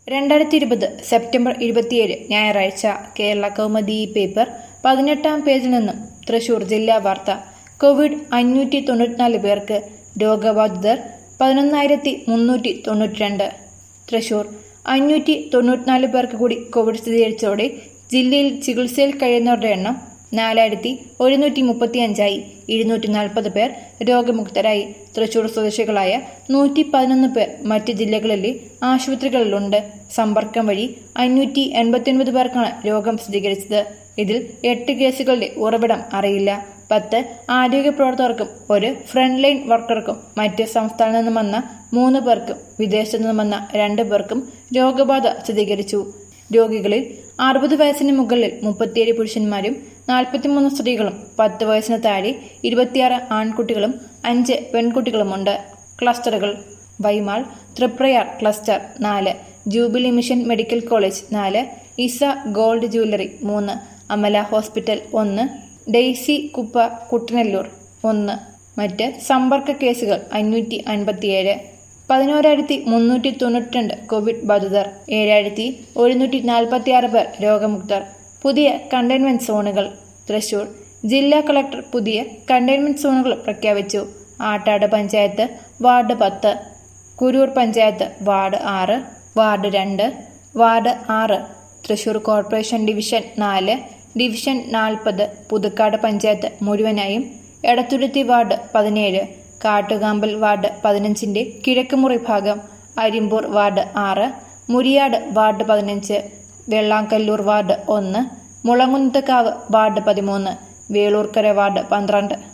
രണ്ടായിരത്തി ഇരുപത് സെപ്റ്റംബർ ഇരുപത്തിയേഴ് ഞായറാഴ്ച കേരള കൗമുദി പേപ്പർ പതിനെട്ടാം പേജിൽ നിന്നും തൃശൂർ ജില്ലാ വാർത്ത കോവിഡ് അഞ്ഞൂറ്റി തൊണ്ണൂറ്റിനാല് പേർക്ക് രോഗബാധിതർ പതിനൊന്നായിരത്തി മുന്നൂറ്റി തൊണ്ണൂറ്റിരണ്ട് തൃശൂർ അഞ്ഞൂറ്റി തൊണ്ണൂറ്റിനാല് പേർക്ക് കൂടി കോവിഡ് സ്ഥിരീകരിച്ചതോടെ ജില്ലയിൽ ചികിത്സയിൽ കഴിയുന്നവരുടെ എണ്ണം നാലായിരത്തി ഒരുന്നൂറ്റി മുപ്പത്തിയഞ്ചായി ഇരുന്നൂറ്റി നാൽപ്പത് പേർ രോഗമുക്തരായി തൃശൂർ സ്വദേശികളായ നൂറ്റി പതിനൊന്ന് പേർ മറ്റ് ജില്ലകളിലെ ആശുപത്രികളിലുണ്ട് സമ്പർക്കം വഴി അഞ്ഞൂറ്റി എൺപത്തിയൊൻപത് പേർക്കാണ് രോഗം സ്ഥിരീകരിച്ചത് ഇതിൽ എട്ട് കേസുകളുടെ ഉറവിടം അറിയില്ല പത്ത് ആരോഗ്യ പ്രവർത്തകർക്കും ഒരു ഫ്രണ്ട് ലൈൻ വർക്കർക്കും മറ്റ് സംസ്ഥാനത്തു നിന്നും വന്ന മൂന്ന് പേർക്കും വിദേശത്തു നിന്നും വന്ന രണ്ട് പേർക്കും രോഗബാധ സ്ഥിരീകരിച്ചു രോഗികളിൽ അറുപത് വയസ്സിന് മുകളിൽ മുപ്പത്തിയേഴ് പുരുഷന്മാരും നാൽപ്പത്തിമൂന്ന് സ്ത്രീകളും പത്ത് വയസ്സിന് താഴെ ഇരുപത്തിയാറ് ആൺകുട്ടികളും അഞ്ച് പെൺകുട്ടികളുമുണ്ട് ക്ലസ്റ്ററുകൾ വൈമാൾ തൃപ്രയാർ ക്ലസ്റ്റർ നാല് ജൂബിലി മിഷൻ മെഡിക്കൽ കോളേജ് നാല് ഇസ ഗോൾഡ് ജ്വല്ലറി മൂന്ന് അമല ഹോസ്പിറ്റൽ ഒന്ന് ഡെയ്സി കുപ്പ കുട്ടനല്ലൂർ ഒന്ന് മറ്റ് സമ്പർക്ക കേസുകൾ അഞ്ഞൂറ്റി അൻപത്തിയേഴ് പതിനോരായിരത്തി മുന്നൂറ്റി തൊണ്ണൂറ്റിരണ്ട് കോവിഡ് ബാധിതർ ഏഴായിരത്തി ഒരുന്നൂറ്റി നാൽപ്പത്തി ആറ് പേർ രോഗമുക്തർ പുതിയ കണ്ടെയ്ൻമെന്റ് സോണുകൾ തൃശൂർ ജില്ലാ കളക്ടർ പുതിയ കണ്ടെയ്ൻമെന്റ് സോണുകൾ പ്രഖ്യാപിച്ചു ആട്ടാട് പഞ്ചായത്ത് വാർഡ് പത്ത് കുരൂർ പഞ്ചായത്ത് വാർഡ് ആറ് വാർഡ് രണ്ട് വാർഡ് ആറ് തൃശൂർ കോർപ്പറേഷൻ ഡിവിഷൻ നാല് ഡിവിഷൻ നാൽപ്പത് പുതുക്കാട് പഞ്ചായത്ത് മുഴുവനായും എടത്തുരുത്തി വാർഡ് പതിനേഴ് കാട്ടുകാമ്പൽ വാർഡ് പതിനഞ്ചിന്റെ കിഴക്കുമുറി ഭാഗം അരിമ്പൂർ വാർഡ് ആറ് മുരിയാട് വാർഡ് പതിനഞ്ച് വെള്ളാങ്കല്ലൂർ വാർഡ് ഒന്ന് മുളങ്ങുന്നത്തുകാവ് വാർഡ് പതിമൂന്ന് വേളൂർക്കര വാർഡ് പന്ത്രണ്ട്